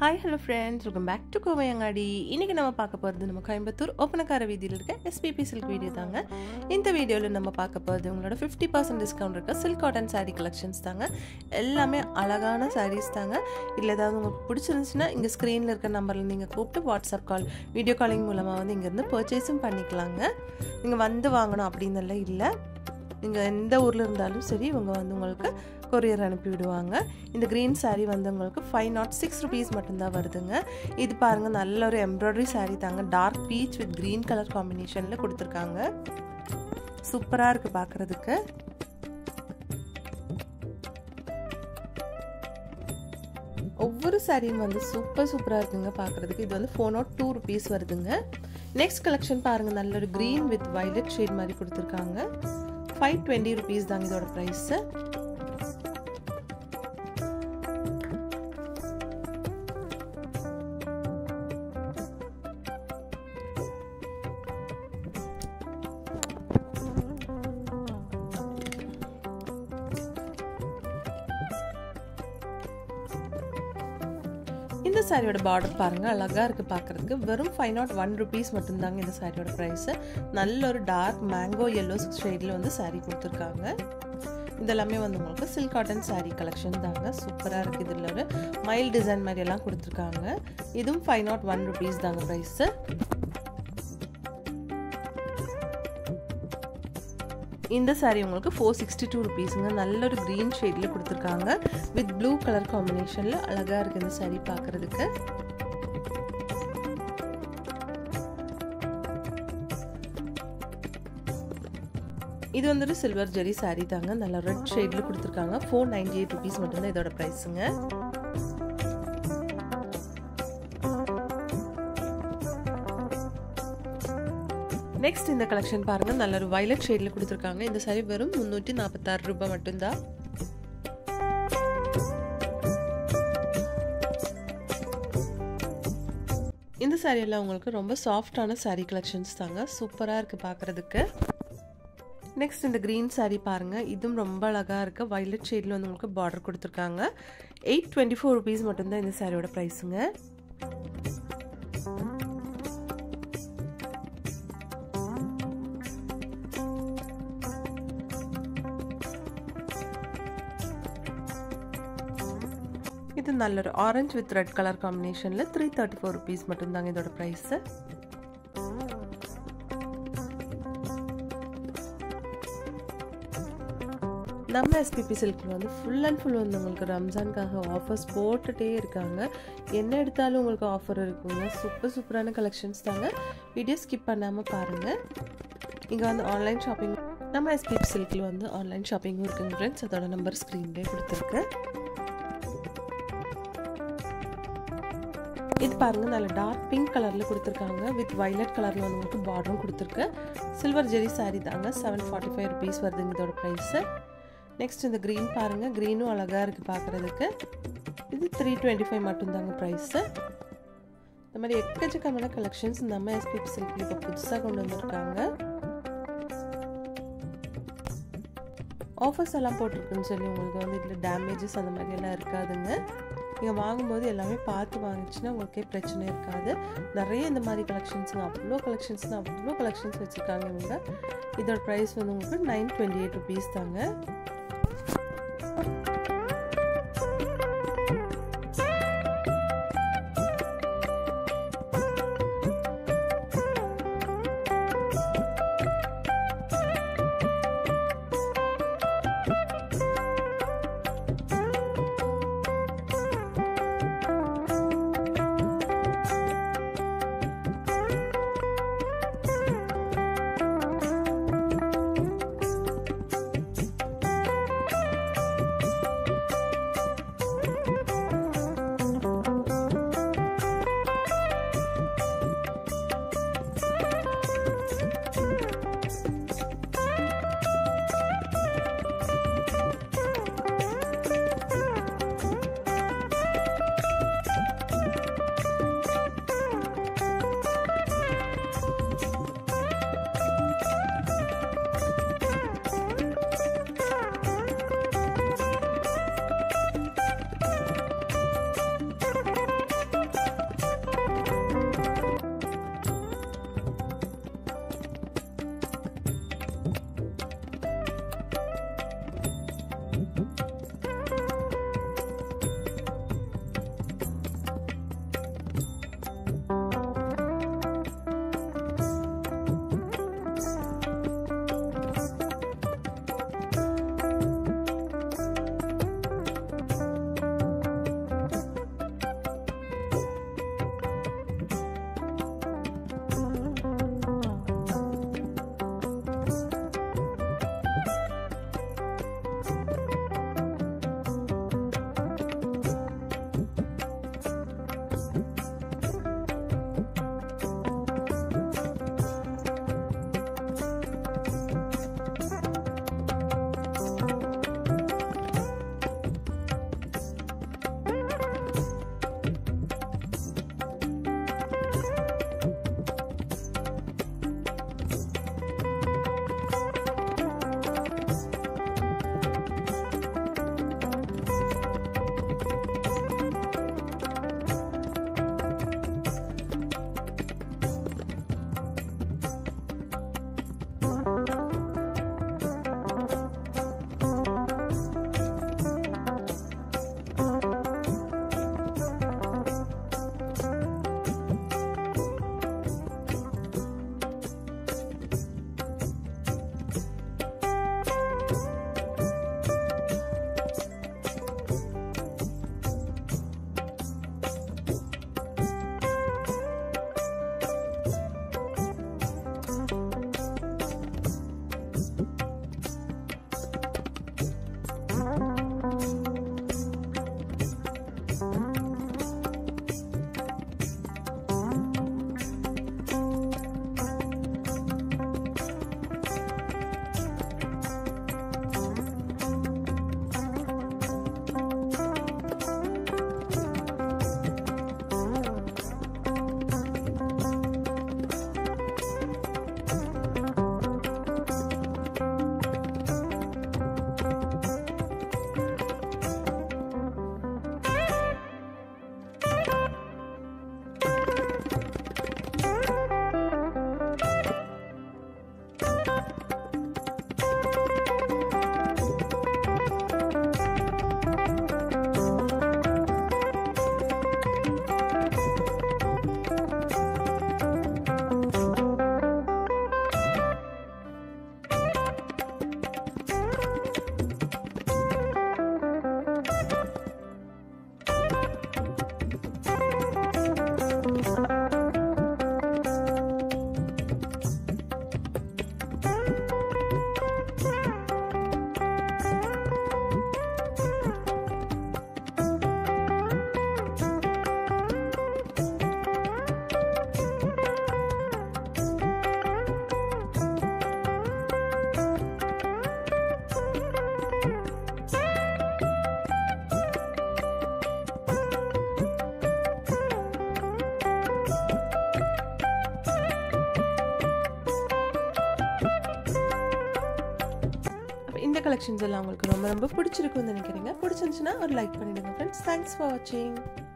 hi hello friends welcome back to கோவையங்காடி இன்றைக்கி நம்ம பார்க்க போகிறது நம்ம கோயம்புத்தூர் ஒப்பனக்கார வீதியில் இருக்க எஸ்பிபி சில்க் வீடியோ தாங்க இந்த வீடியோவில் நம்ம பார்க்க போகிறது உங்களோட ஃபிஃப்டி பர்சன்ட் டிஸ்கவுண்ட் இருக்க சில்க் காட்டன் saree கலெக்ஷன்ஸ் தாங்க எல்லாமே அழகான sarees தாங்க இல்லை ஏதாவது உங்களுக்கு பிடிச்சிருந்துச்சுன்னா இங்கே ஸ்க்ரீனில் இருக்க நம்பரில் நீங்கள் கூப்பிட்டு வாட்ஸ்அப் கால் வீடியோ காலிங் மூலமாக வந்து இங்கேருந்து பர்ச்சேஸும் பண்ணிக்கலாங்க நீங்கள் வந்து வாங்கணும் அப்படின்னு எல்லாம் இல்லை நீங்கள் எந்த ஊரில் இருந்தாலும் சரி இவங்க வந்து உங்களுக்கு கொரியர் அனுப்பி விடுவாங்க இந்த க்ரீன் saree வந்து உங்களுக்கு ஃபைவ் நாட் சிக்ஸ் ருபீஸ் மட்டும்தான் வருதுங்க இது பாருங்கள் நல்ல ஒரு எம்ப்ராய்டரி saree தாங்க dark peach with green colour காம்பினேஷனில் கொடுத்துருக்காங்க சூப்பராக இருக்குது பார்க்குறதுக்கு ஒவ்வொரு சாரியும் வந்து சூப்பர் சூப்பராக இருக்குங்க பார்க்குறதுக்கு இது வந்து ஃபோர் நாட் டூ ருபீஸ் வருதுங்க நெக்ஸ்ட் கலெக்ஷன் பாருங்கள் நல்ல ஒரு க்ரீன் வித் வைலட் ஷேட் மாதிரி கொடுத்துருக்காங்க ஃபைவ் டுவெண்ட்டி ருபீஸ் தாங்க இதோட ப்ரைஸு இந்த சாரியோட பார்டர் பாருங்க அழகா இருக்கு பார்க்கறதுக்கு வெறும் ஃபைவ் நாட் ஒன் ருபீஸ் மட்டும்தாங்க இந்த சாரியோட ப்ரைஸ் நல்ல ஒரு டார்க் மேங்கோ எல்லோ ஷேடில் வந்து சாரி கொடுத்துருக்காங்க இதெல்லாமே வந்து உங்களுக்கு சில்க் காட்டன் சாரீ கலெக்ஷன் தாங்க சூப்பராக இருக்குது இதில் ஒரு மைல் டிசைன் மாதிரி எல்லாம் கொடுத்துருக்காங்க இதுவும் ஃபைவ் நாட் ஒன் ருபீஸ் தாங்க ப்ரைஸு இந்த சாரீ உங்களுக்கு ஃபோர் சிக்ஸ்டி டூ ருபீஸுங்க நல்ல ஒரு க்ரீன் ஷேடில் கொடுத்துருக்காங்க வித் ப்ளூ கலர் காம்பினேஷனில் அழகாக இருக்குது இந்த சாரீ பார்க்குறதுக்கு இது வந்துட்டு சில்வர் ஜெரி சாரீ தாங்க நல்ல ரெட் ஷேடில் கொடுத்துருக்காங்க ஃபோர் நைன்டி எயிட் ருபீஸ் மட்டும்தான் இதோட ப்ரைஸுங்க நெக்ஸ்ட் இந்த கலெக்ஷன் பாருங்கள் நல்ல ஒரு வயலட் ஷேடில் கொடுத்துருக்காங்க இந்த சாரி வெறும் முந்நூற்றி நாற்பத்தாறு ரூபாய் மட்டும்தான் இந்த சாரியெல்லாம் உங்களுக்கு ரொம்ப சாஃப்டான சாரீ கலெக்ஷன்ஸ் தாங்க சூப்பராக இருக்குது பார்க்குறதுக்கு நெக்ஸ்ட் இந்த க்ரீன் சாரீ பாருங்கள் இதுவும் ரொம்ப அழகாக இருக்குது வயலட் ஷேடில் வந்து உங்களுக்கு பார்டர் கொடுத்துருக்காங்க எயிட் டுவெண்ட்டி ஃபோர் ருபீஸ் மட்டும்தான் இந்த சாரியோட ப்ரைஸுங்க இது நல்ல ஒரு ஆரஞ்சு வித் ரெட் கலர் காம்பினேஷனில் த்ரீ தேர்ட்டி ஃபோர் ருபீஸ் மட்டும்தாங்க இதோட ப்ரைஸு நம்ம எஸ்பிபி சில்கில் வந்து ஃபுல் அண்ட் ஃபுல் வந்து உங்களுக்கு ரம்ஜானுக்காக ஆஃபர்ஸ் போட்டுகிட்டே இருக்காங்க என்ன எடுத்தாலும் உங்களுக்கு ஆஃபர் இருக்குங்க சூப்பர் சூப்பரான கலெக்ஷன்ஸ் தாங்க வீடியோ ஸ்கிப் பண்ணாமல் பாருங்கள் இங்கே வந்து ஆன்லைன் ஷாப்பிங் நம்ம எஸ்பிபி சில்கில் வந்து ஆன்லைன் ஷாப்பிங்கும் இருக்குங்க ஃப்ரெண்ட்ஸ் அதோட நம்பர் ஸ்க்ரீன்லேயே கொடுத்துருக்கு இது பாருங்க நல்ல டார்க் பிங்க் கலரில் கொடுத்துருக்காங்க வித் வைலட் கலரில் வந்து உங்களுக்கு பார்டரும் கொடுத்துருக்கு சில்வர் ஜெரி சாரீ தாங்க செவன் ஃபார்ட்டி ஃபைவ் ருபீஸ் வருதுங்க இதோட ப்ரைஸு நெக்ஸ்ட் இந்த க்ரீன் பாருங்கள் க்ரீனும் அழகாக இருக்குது பார்க்குறதுக்கு இது த்ரீ டுவெண்ட்டி ஃபைவ் மட்டும்தாங்க ப்ரைஸு இந்த மாதிரி எக்கச்சக்கமான கலெக்ஷன்ஸ் நம்ம எஸ்பிபி சில்கில் இப்போ புதுசாக கொண்டு வந்திருக்காங்க ஆஃபர்ஸ் எல்லாம் போட்டிருக்குன்னு சொல்லி உங்களுக்கு வந்து இதில் டேமேஜஸ் அந்த மாதிரி எல்லாம் இருக்காதுங்க நீங்கள் வாங்கும்போது எல்லாமே பார்த்து வாங்கிச்சுன்னா உங்களுக்கே பிரச்சனை இருக்காது நிறைய இந்த மாதிரி கலெக்ஷன்ஸுங்க அவ்வளோ கலெக்ஷன்ஸ்னு அவ்வளோ கலெக்ஷன்ஸ் வச்சுருக்காங்க இவங்க இதோட ப்ரைஸ் வந்து உங்களுக்கு நைன் டுவெண்ட்டி எயிட் ருபீஸ் தாங்க கலெக்ஷன்ஸ் எல்லாம் உங்களுக்கு ரொம்ப ரொம்ப பிடிச்சிருக்குன்னு நினைக்கிறீங்க பிடிச்சிருந்துச்சுன்னா ஒரு லைக் பண்ணிடுங்க ஃப்ரெண்ட்ஸ் தேங்க்ஸ் ஃபார் வாட்சிங்